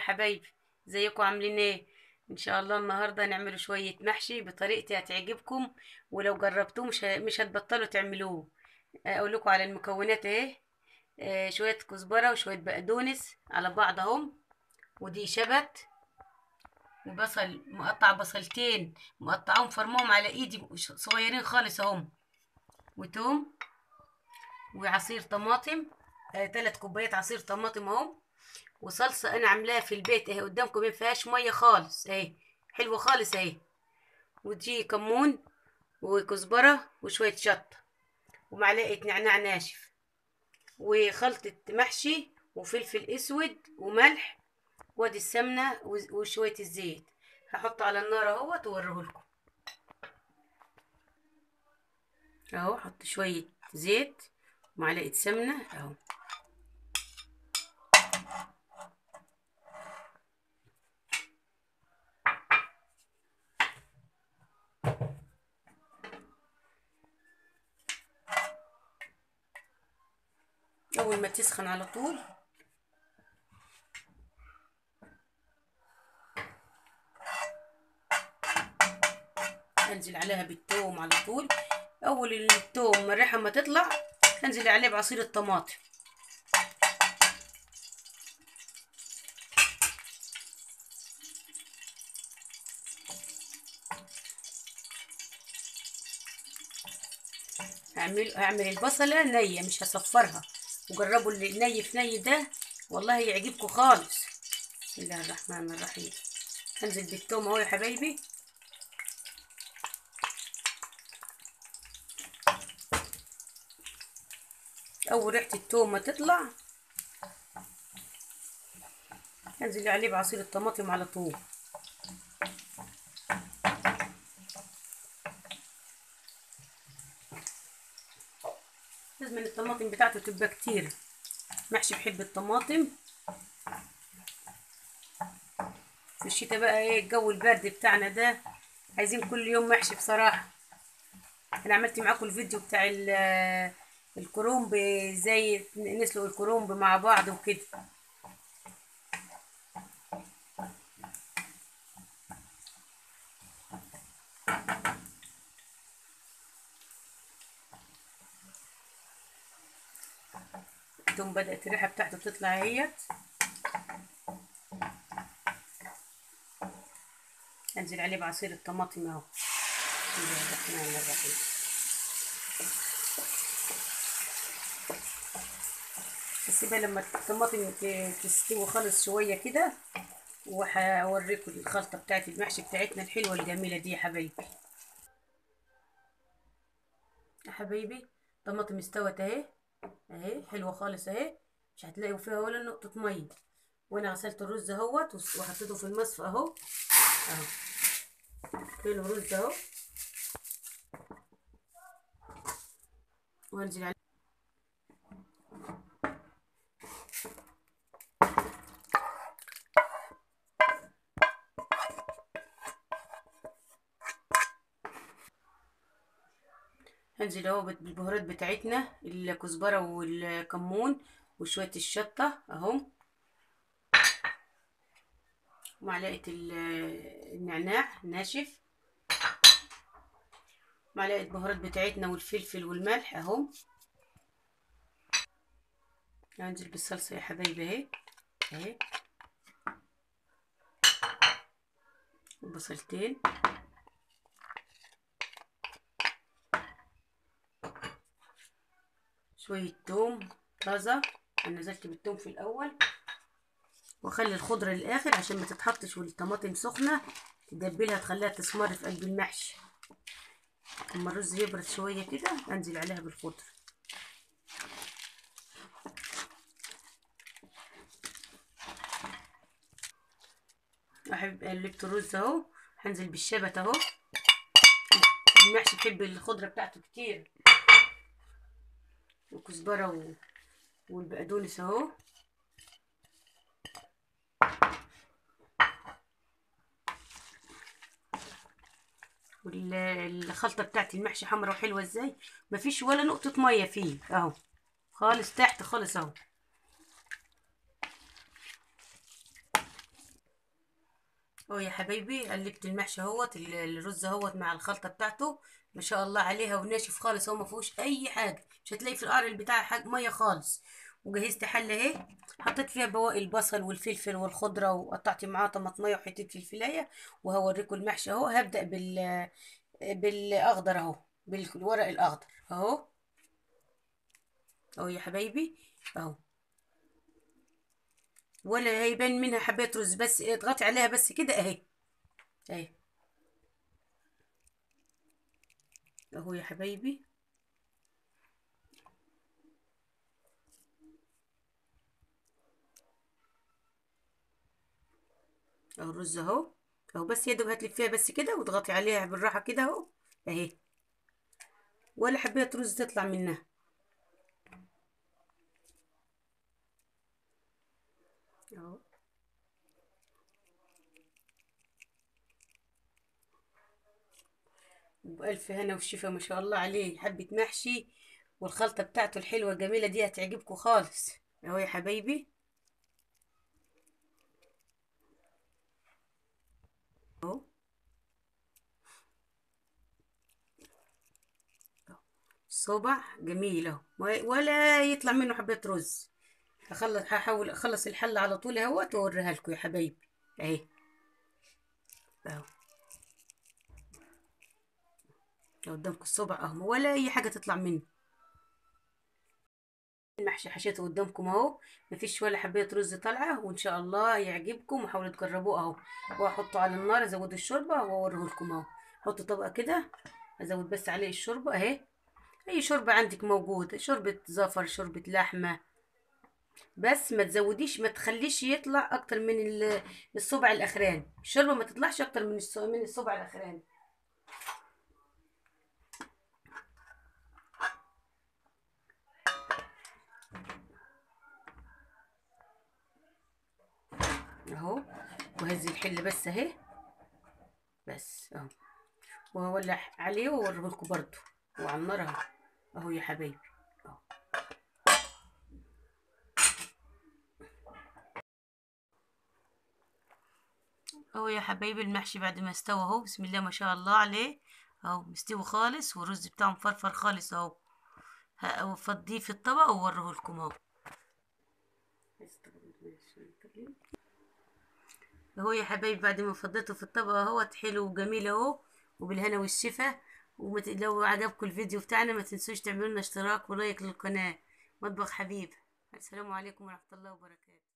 حبايبي ازيكم عاملين ايه ان شاء الله النهارده نعمل شويه محشي بطريقتي هتعجبكم ولو جربتوه مش ه- مش هتبطلوا تعملوه اقول لكم على المكونات اهي آه، شويه كزبره وشويه بقدونس على بعض اهم ودي شبت وبصل مقطع بصلتين مقطعهم فرمهم على ايدي صغيرين خالص اهم وتوم وعصير طماطم آه، تلات كوبايات عصير طماطم اهم وصلصه انا عاملاها في البيت اهي قدامكم ما فيهاش ميه خالص اهي حلوه خالص اهي ودي كمون وكزبره وشويه شطه ومعلقه نعناع ناشف وخلطه محشي وفلفل اسود وملح وادي السمنه وز- وشويه الزيت هحطه على النار اهوت واوريه لكم اهو حط شويه زيت ومعلقه سمنه اهو اول ما تسخن على طول انزل عليها بالثوم على طول اول الثوم الريحه ما تطلع انزل عليه بعصير الطماطم هعمل هعمل البصله نيه مش هصفرها وجربوا اللي ني في ني ده والله يعجبكم خالص بسم الله الرحمن الرحيم هنزل بالثوم اهو يا حبايبي اول ريحه الثوم ما تطلع هنزل عليه بعصير الطماطم على طول لازم إن الطماطم بتاعته تبقى كتير محشي بحب الطماطم في الشتاء بقى ايه الجو البرد بتاعنا ده عايزين كل يوم محشي بصراحة انا عملت معاكم الفيديو بتاع ال- الكرنب ازاي نسلق الكرنب مع بعض وكده ثم بدأت الريحة بتاعته تطلع اهيت انزل عليه بعصير الطماطم اهو بسم الله الرحمن الرحيم بسيبها لما الطماطم ت- تستوي خالص شوية كده وهوريكم الخلطة بتاعت المحشي بتاعتنا الحلوة الجميلة دي يا حبايبي يا حبايبي الطماطم استوت اهي اهي حلوة خالص اهي مش هتلاقوا فيها ولا نقطة مية وانا غسلت الرز اهوت وس- وحطيته في المصفى اهو اهو كيلو رز اهو وانزل عليه هنزل اهو بت- بالبهارات بتاعتنا الكزبرة والكمون وشوية الشطة اهو معلقة ال- النعناع ناشف معلقة بهارات بتاعتنا والفلفل والملح اهو هنزل بالصلصة يا حبايبي اهي اهي وبصلتين شوية توم طازة انا نزلت بالتوم في الاول واخلي الخضرة للاخر عشان ما تتحطش والطماطم سخنة تدبلها تخليها تسمر في قلب المحشي اما الرز يبرد شوية كده انزل عليها بالخضرة احب قلبت الرز اهو هنزل بالشبت اهو المحشي بحب الخضرة بتاعته كتير وكزبرة و... والبقدونس اهو والخلطة بتاعت المحشي حمرا وحلوة ازاي مفيش ولا نقطة مية فيه اهو خالص تحت خالص اهو اهو يا حبايبي قلبت المحشي اهوت ال- الرز اهوت مع الخلطه بتاعته ما شاء الله عليها وناشف خالص هو ما فيهوش اي حاجه مش هتلاقي في القرن بتاعه حاجه ميه خالص وجهزت حله اهي حطيت فيها بواقي البصل والفلفل والخضره وقطعت معاها طماطميه وحته فلفلايه وهوريكم المحشي اهو هبدا بال بالاخضر اهو بالورق الاخضر اهو اهو يا حبايبي اهو ولا هيبان منها حبايه رز بس اضغطي عليها بس كده اهي اهي اهو يا حبايبي اهو الرز اهو اهو بس يا دوب هتلفيها بس كده واضغطي عليها بالراحه كده اهو اهي ولا حبايه رز تطلع منها اهو بألف هنا والشفا ما شاء الله عليه حبة محشي والخلطة بتاعته الحلوة الجميلة دي هتعجبكم خالص اهو يا حبايبي اهو صبع جميل اهو ولا يطلع منه حبة رز هخلص هحاول اخلص الحلة على طول اهوت واوريها لكم يا حبايبي اهي اهو قدامكم الصبع اهو ولا اي حاجة تطلع منه المحشي حشيته قدامكم اهو مفيش ولا حبايه رز طالعه وان شاء الله يعجبكم وحاولوا تجربوه اهو واحطه على النار ازود الشوربه واوريه لكم اهو حطوا طبقه كده ازود بس عليه الشوربه اهي اي شوربه عندك موجود شوربه زفر شوربه لحمه بس ما تزوديش ما تخليش يطلع اكتر من ال- الصبع الاخراني الشوربه ما تطلعش اكتر من الص- من الصبع الاخراني اهو وهزي الحله بس اهي بس اهو وهولع عليه واوريه لكم برضه وعلى النار اهو اهو يا حبايبي اهو اهو يا حبايبي المحشي بعد ما استوى اهو بسم الله ما شاء الله عليه اهو مستوي خالص والرز بتاعه مفرفر خالص اهو هفضيه في الطبق واوريه لكم اهو اهو يا حبايبي بعد ما فضيته في الطبق اهوت حلو وجميل اهو وبالهنا والشفا ومت... لو عجبكم الفيديو بتاعنا ما تنسوش تعملوا لنا اشتراك ولايك للقناة مطبخ حبيب السلام عليكم ورحمة الله وبركاته